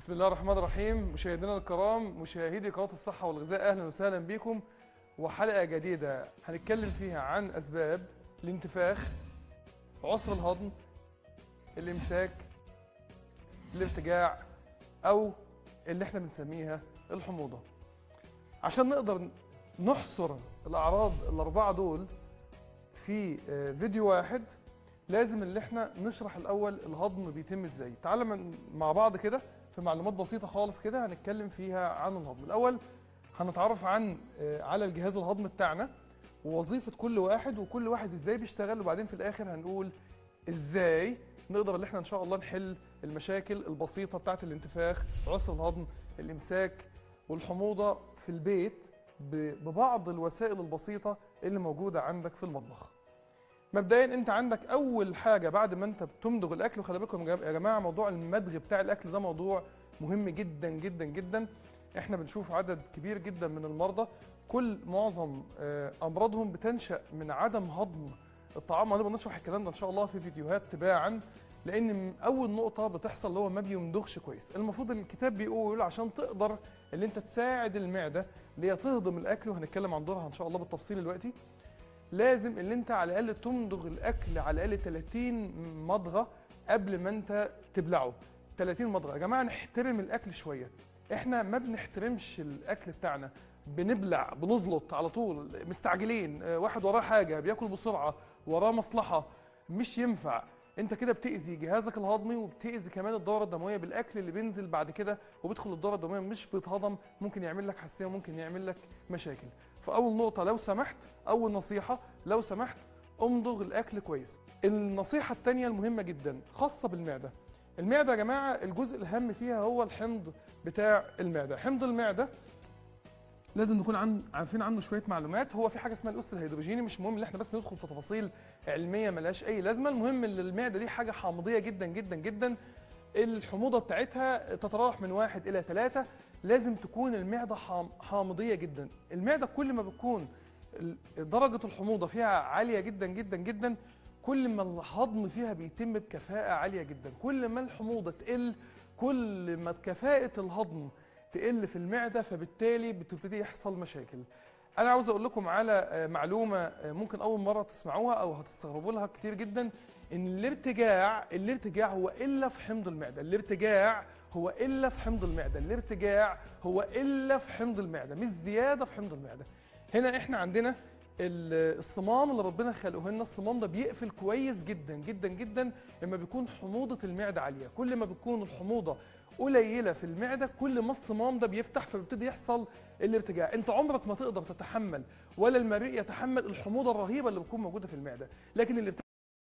بسم الله الرحمن الرحيم مشاهدينا الكرام مشاهدي قناة الصحة والغذاء أهلا وسهلا بكم وحلقة جديدة هنتكلم فيها عن أسباب الانتفاخ عسر الهضم الإمساك الارتجاع أو اللي احنا بنسميها الحموضة عشان نقدر نحصر الأعراض الأربعة دول في آه، فيديو واحد لازم اللي احنا نشرح الأول الهضم بيتم ازاي تعالى من- مع بعض كده في معلومات بسيطة خالص كده هنتكلم فيها عن الهضم الأول هنتعرف عن آه، على الجهاز الهضمي بتاعنا ووظيفة كل واحد وكل واحد ازاي بيشتغل وبعدين في الآخر هنقول ازاي نقدر ان احنا ان شاء الله نحل المشاكل البسيطة بتاعت الانتفاخ عسر الهضم الإمساك والحموضة في البيت ب- ببعض الوسائل البسيطة اللي موجودة عندك في المطبخ مبدئيا انت عندك اول حاجه بعد ما انت بتمضغ الاكل وخلي بالكم يا جم- يا جماعه موضوع المدغ بتاع الاكل ده موضوع مهم جدا جدا جدا احنا بنشوف عدد كبير جدا من المرضى كل معظم آه، امراضهم بتنشا من عدم هضم الطعام هنبقى نشرح الكلام ده ان شاء الله في فيديوهات تباعا لان م- اول نقطه بتحصل اللي هو ما بيمضغش كويس المفروض الكتاب بيقول عشان تقدر اللي انت تساعد المعده اللي هي تهضم الاكل وهنتكلم عن دورها ان شاء الله بالتفصيل دلوقتي لازم اللي انت على الاقل تمضغ الاكل على الاقل 30 مضغه قبل ما انت تبلعه 30 مضغه يا جماعه نحترم الاكل شويه احنا ما بنحترمش الاكل بتاعنا بنبلع بنزلط على طول مستعجلين اه، واحد وراه حاجه بياكل بسرعه وراه مصلحه مش ينفع انت كده بتاذي جهازك الهضمي وبتاذي كمان الدوره الدمويه بالاكل اللي بينزل بعد كده وبيدخل الدوره الدمويه مش بيتهضم ممكن يعمل لك حساسيه وممكن يعمل لك مشاكل فاول نقطه لو سمحت اول نصيحه لو سمحت امضغ الاكل كويس النصيحه الثانيه المهمه جدا خاصه بالمعده المعده يا جماعه الجزء الاهم فيها هو الحمض بتاع المعده حمض المعده لازم نكون عن... عارفين عنه شويه معلومات هو في حاجه اسمها الاسر الهيدروجيني مش مهم ان احنا بس ندخل في تفاصيل علميه ملهاش اي لازمه المهم ان المعده دي حاجه حامضيه جدا جدا جدا الحموضه بتاعتها تتراوح من واحد الى ثلاثة لازم تكون المعده حام- حامضيه جدا المعده كل ما بتكون ال- درجه الحموضه فيها عاليه جدا جدا جدا كل ما الهضم فيها بيتم بكفاءه عاليه جدا كل ما الحموضه تقل كل ما كفاءه الهضم تقل في المعده فبالتالي بتبتدي يحصل مشاكل انا عاوز اقول لكم على آه، معلومه آه، ممكن اول مره تسمعوها او هتستغربوا لها كتير جدا ان الارتجاع الارتجاع هو الا في حمض المعده الارتجاع هو الا في حمض المعده الارتجاع هو الا في حمض المعده مش زياده في حمض المعده هنا احنا عندنا ال- الصمام اللي ربنا خلقه لنا الصمام ده بيقفل كويس جدا جدا جدا لما بيكون حموضه المعده عاليه كل ما بتكون الحموضه قليله في المعده كل ما الصمام ده بيفتح فبيبتدي يحصل الارتجاع انت عمرك ما تقدر تتحمل ولا المريء يتحمل الحموضه الرهيبه اللي بتكون موجوده في المعده لكن الارتجاع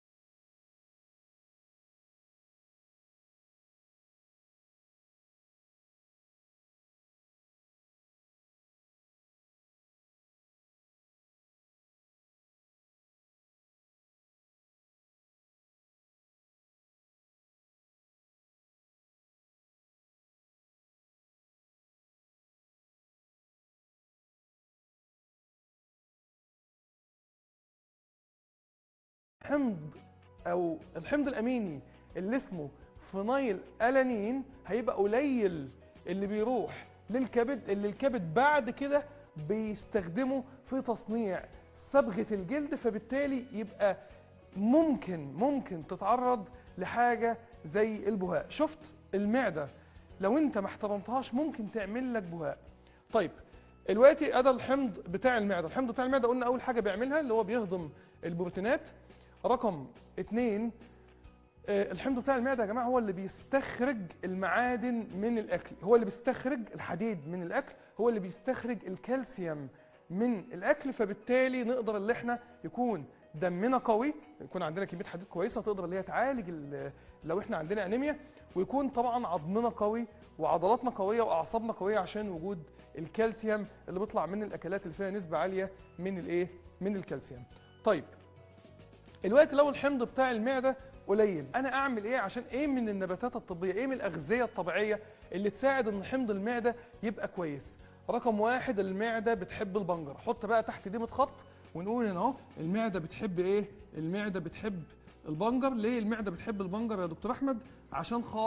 حمض او الحمض الاميني اللي اسمه فينايل الانين هيبقى قليل اللي بيروح للكبد اللي الكبد بعد كده بيستخدمه في تصنيع صبغه الجلد فبالتالي يبقى ممكن ممكن تتعرض لحاجه زي البهاء شفت المعده لو انت ما احترمتهاش ممكن تعمل لك بهاء طيب دلوقتي ادى الحمض بتاع المعده الحمض بتاع المعده قلنا اول حاجه بيعملها اللي هو بيهضم البروتينات رقم اتنين آه، الحمض بتاع المعده يا جماعه هو اللي بيستخرج المعادن من الاكل هو اللي بيستخرج الحديد من الاكل هو اللي بيستخرج الكالسيوم من الاكل فبالتالي نقدر اللي احنا يكون دمنا قوي يكون عندنا كميه حديد كويسه تقدر اللي هي تعالج ال- لو احنا عندنا انيميا ويكون طبعا عظمنا قوي وعضلاتنا قويه واعصابنا قويه عشان وجود الكالسيوم اللي بيطلع من الاكلات اللي فيها نسبه عاليه من الايه من الكالسيوم طيب الوقت لو الحمض بتاع المعده قليل انا اعمل ايه عشان ايه من النباتات الطبيه ايه من الاغذيه الطبيعيه اللي تساعد ان حمض المعده يبقى كويس رقم واحد المعده بتحب البنجر حط بقى تحت دي خط ونقول هنا اهو المعده بتحب ايه المعده بتحب البنجر ليه المعده بتحب البنجر يا دكتور احمد عشان خاطر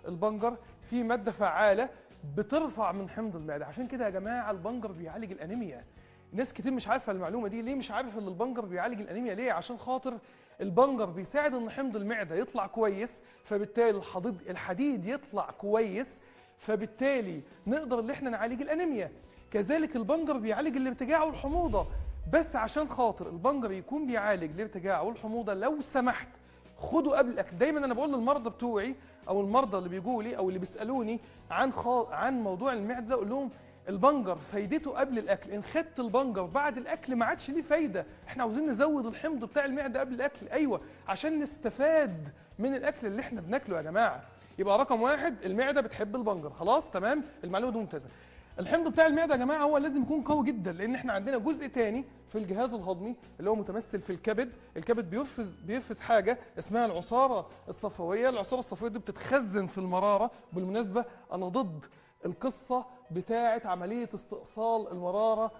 البنجر فيه ماده فعاله بترفع من حمض المعده عشان كده يا جماعه البنجر بيعالج الانيميا ناس كتير مش عارفه المعلومه دي ليه مش عارف ان البنجر بيعالج الانيميا ليه عشان خاطر البنجر بيساعد ان حمض المعده يطلع كويس فبالتالي الحديد الحديد يطلع كويس فبالتالي نقدر ان احنا نعالج الانيميا كذلك البنجر بيعالج الارتجاع والحموضه بس عشان خاطر البنجر يكون بيعالج الارتجاع والحموضه لو سمحت خدوا قبل الاكل دايما انا بقول للمرضى بتوعي او المرضى اللي بيجوا لي او اللي بيسالوني عن خا... عن موضوع المعده اقول لهم البنجر فايدته قبل الاكل ان خدت البنجر بعد الاكل ما عادش ليه فايده احنا عاوزين نزود الحمض بتاع المعده قبل الاكل ايوه عشان نستفاد من الاكل اللي احنا بناكله يا جماعه يبقى رقم واحد المعده بتحب البنجر خلاص تمام المعلومه دي ممتازه الحمض بتاع المعده يا جماعه هو لازم يكون قوي جدا لان احنا عندنا جزء تاني في الجهاز الهضمي اللي هو متمثل في الكبد الكبد بيفرز بيفرز حاجه اسمها العصاره الصفويه العصاره الصفويه دي بتتخزن في المراره بالمناسبه انا ضد القصه بتاعه عمليه استئصال المراره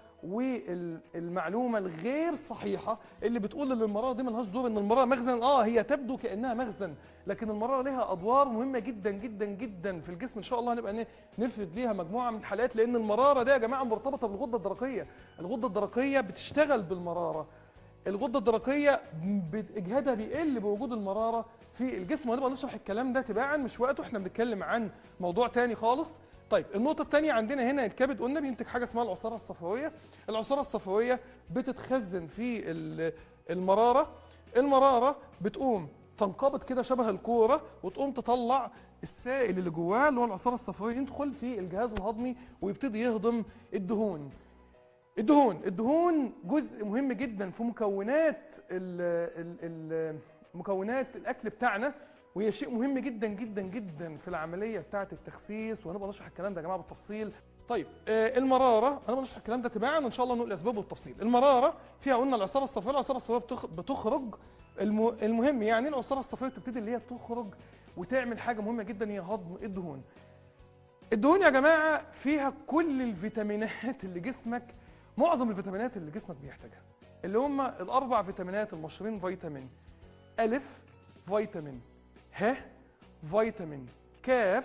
والمعلومه الغير صحيحه اللي بتقول ان المراره دي ملهاش دور ان المراره مخزن اه هي تبدو كانها مخزن لكن المراره لها ادوار مهمه جدا جدا جدا في الجسم ان شاء الله هنبقى ن- نفرد ليها مجموعه من الحلقات لان المراره دي يا جماعه مرتبطه بالغده الدرقيه الغده الدرقيه بتشتغل بالمراره الغده الدرقيه بت- اجهادها بيقل بوجود المراره في الجسم وهنبقى نشرح الكلام ده تباعا مش وقته احنا بنتكلم عن موضوع تاني خالص طيب النقطة الثانية عندنا هنا الكبد قلنا بينتج حاجة اسمها العصارة الصفوية، العصارة الصفوية بتتخزن في ال- المرارة، المرارة بتقوم تنقبض كده شبه الكورة وتقوم تطلع السائل اللي جواها اللي هو العصارة الصفوية يدخل في الجهاز الهضمي ويبتدي يهضم الدهون. الدهون، الدهون جزء مهم جدا في مكونات ال ال ال مكونات الاكل بتاعنا وهي شيء مهم جدا جدا جدا في العمليه بتاعه التخسيس وهنبقى نشرح الكلام ده يا جماعه بالتفصيل طيب آه المراره هنبقى نشرح الكلام ده تباعا وان شاء الله نقول الاسباب بالتفصيل المراره فيها قلنا العصاره الصفراء العصاره الصفراء بتخ- بتخرج الم... المهم يعني العصاره الصفراء بتبتدي اللي هي تخرج وتعمل حاجه مهمه جدا هي هضم الدهون الدهون يا جماعه فيها كل الفيتامينات اللي جسمك معظم الفيتامينات اللي جسمك بيحتاجها اللي هم الاربع فيتامينات المشهورين فيتامين الف فيتامين ه فيتامين كاف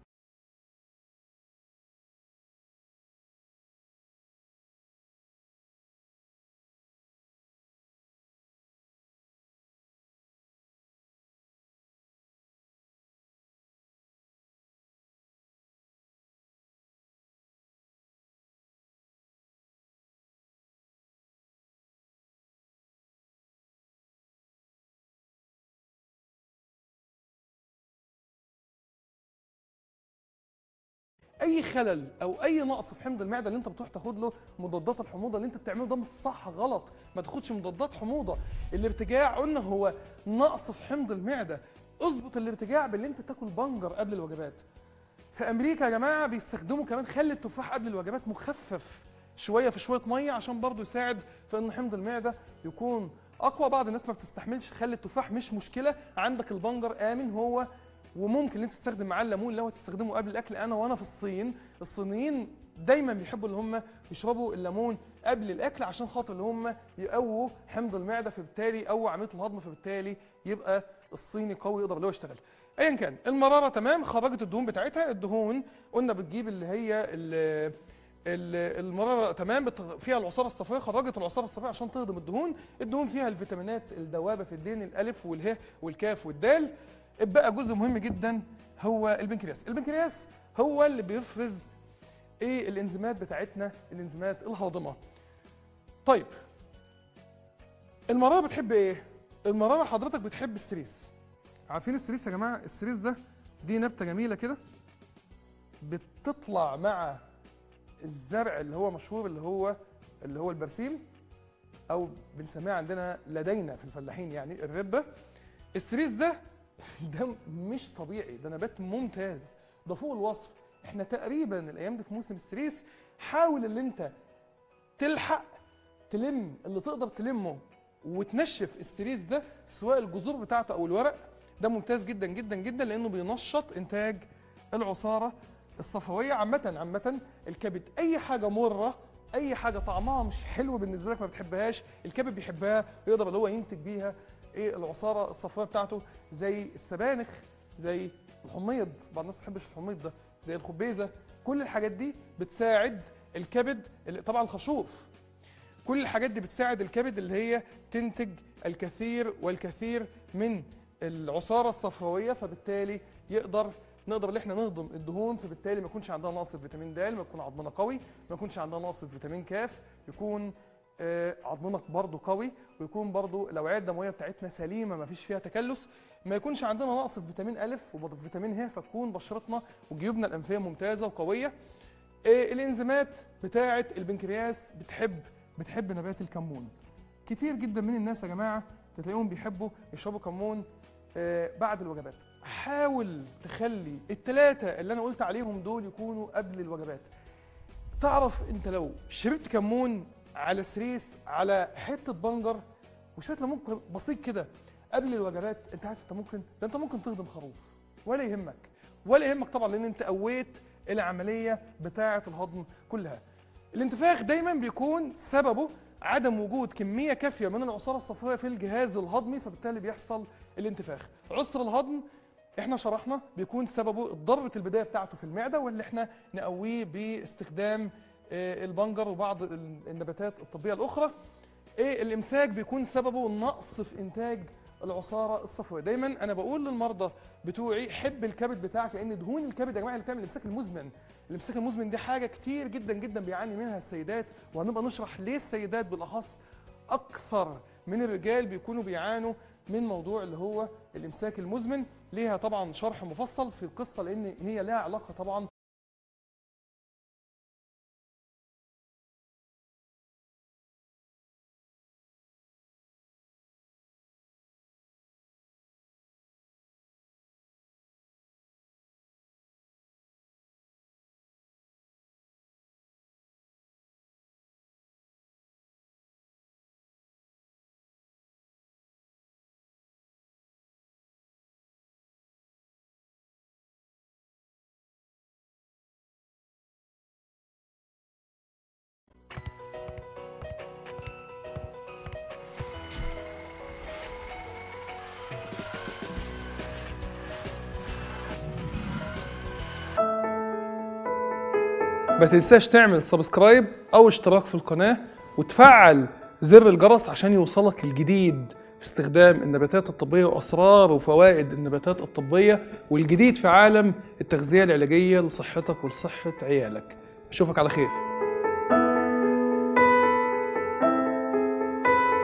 اي خلل او اي نقص في حمض المعده اللي انت بتروح تاخد له مضادات الحموضه اللي انت بتعمله ده مش صح غلط ما تاخدش مضادات حموضه الارتجاع قلنا هو نقص في حمض المعده اظبط الارتجاع باللي انت تاكل بنجر قبل الوجبات في امريكا يا جماعه بيستخدموا كمان خل التفاح قبل الوجبات مخفف شويه في شويه ميه عشان برضه يساعد في ان حمض المعده يكون اقوى بعض الناس ما بتستحملش خل التفاح مش مشكله عندك البنجر امن هو وممكن ان انت تستخدم معاه الليمون لو هتستخدمه قبل الاكل انا وانا في الصين الصينيين دايما بيحبوا ان هم يشربوا الليمون قبل الاكل عشان خاطر ان هم يقووا حمض المعده فبالتالي يقووا عمليه الهضم فبالتالي يبقى الصيني قوي يقدر اللي هو يشتغل ايا كان المراره تمام خرجت الدهون بتاعتها الدهون قلنا بتجيب اللي هي ال- ال- المراره تمام بت- فيها العصاره الصفراء خرجت العصاره الصفراء عشان تهضم الدهون الدهون فيها الفيتامينات الدوابه في الدين الالف والهاء والكاف والدال بقى جزء مهم جدا هو البنكرياس البنكرياس هو اللي بيفرز ايه الانزيمات بتاعتنا الانزيمات الهاضمه طيب المراره بتحب ايه المراره حضرتك بتحب السريس عارفين السريس يا جماعه السريس ده دي نبته جميله كده بتطلع مع الزرع اللي هو مشهور اللي هو اللي هو البرسيم او بنسميه عندنا لدينا في الفلاحين يعني الربه السريس ده ده مش طبيعي ده نبات ممتاز ده فوق الوصف احنا تقريبا الايام دي في موسم السريس حاول ان انت تلحق تلم اللي تقدر تلمه وتنشف السريس ده سواء الجذور بتاعته او الورق ده ممتاز جدا جدا جدا لانه بينشط انتاج العصاره الصفويه عامه عامه الكبد اي حاجه مره اي حاجه طعمها مش حلو بالنسبه لك ما بتحبهاش الكبد بيحبها يقدر اللي هو ينتج بيها ايه العصاره الصفراء بتاعته زي السبانخ زي الحميض بعض الناس ما بتحبش الحميض ده زي الخبيزه كل الحاجات دي بتساعد الكبد اللي طبعا الخرشوف كل الحاجات دي بتساعد الكبد اللي هي تنتج الكثير والكثير من العصاره الصفراويه فبالتالي يقدر نقدر ان احنا نهضم الدهون فبالتالي ما يكونش عندنا نقص في فيتامين د ما يكون عظمنا قوي ما يكونش عندنا نقص في فيتامين كاف يكون آه، عظمنا برضه قوي ويكون برضه الاوعيه الدمويه بتاعتنا سليمه ما فيش فيها تكلس ما يكونش عندنا نقص في فيتامين الف وفيتامين ه فتكون بشرتنا وجيوبنا الانفيه ممتازه وقويه آه، الانزيمات بتاعه البنكرياس بتحب بتحب نبات الكمون كتير جدا من الناس يا جماعه تلاقيهم بيحبوا يشربوا كمون آه، بعد الوجبات حاول تخلي الثلاثه اللي انا قلت عليهم دول يكونوا قبل الوجبات تعرف انت لو شربت كمون على سريس على حته بنجر وشويه ليمون بسيط كده قبل الوجبات انت عارف انت ممكن ده انت ممكن تهضم خروف ولا يهمك ولا يهمك طبعا لان انت قويت العمليه بتاعه الهضم كلها الانتفاخ دايما بيكون سببه عدم وجود كميه كافيه من العصاره الصفراء في الجهاز الهضمي فبالتالي بيحصل الانتفاخ عسر الهضم احنا شرحنا بيكون سببه ضربه البدايه بتاعته في المعده واللي احنا نقويه باستخدام آه، البنجر وبعض ال- النباتات الطبيه الاخرى ايه الامساك بيكون سببه نقص في انتاج العصاره الصفراء دايما انا بقول للمرضى بتوعي حب الكبد بتاعك لان دهون الكبد يا جماعه اللي بتعمل الامساك المزمن الامساك المزمن دي حاجه كتير جدا جدا بيعاني منها السيدات وهنبقى نشرح ليه السيدات بالاخص اكثر من الرجال بيكونوا بيعانوا من موضوع اللي هو الامساك المزمن ليها طبعا شرح مفصل في القصه لان هي لها علاقه طبعا ما تنساش تعمل سبسكرايب او اشتراك في القناه وتفعل زر الجرس عشان يوصلك الجديد في استخدام النباتات الطبيه واسرار وفوائد النباتات الطبيه والجديد في عالم التغذيه العلاجيه لصحتك ولصحه عيالك اشوفك على خير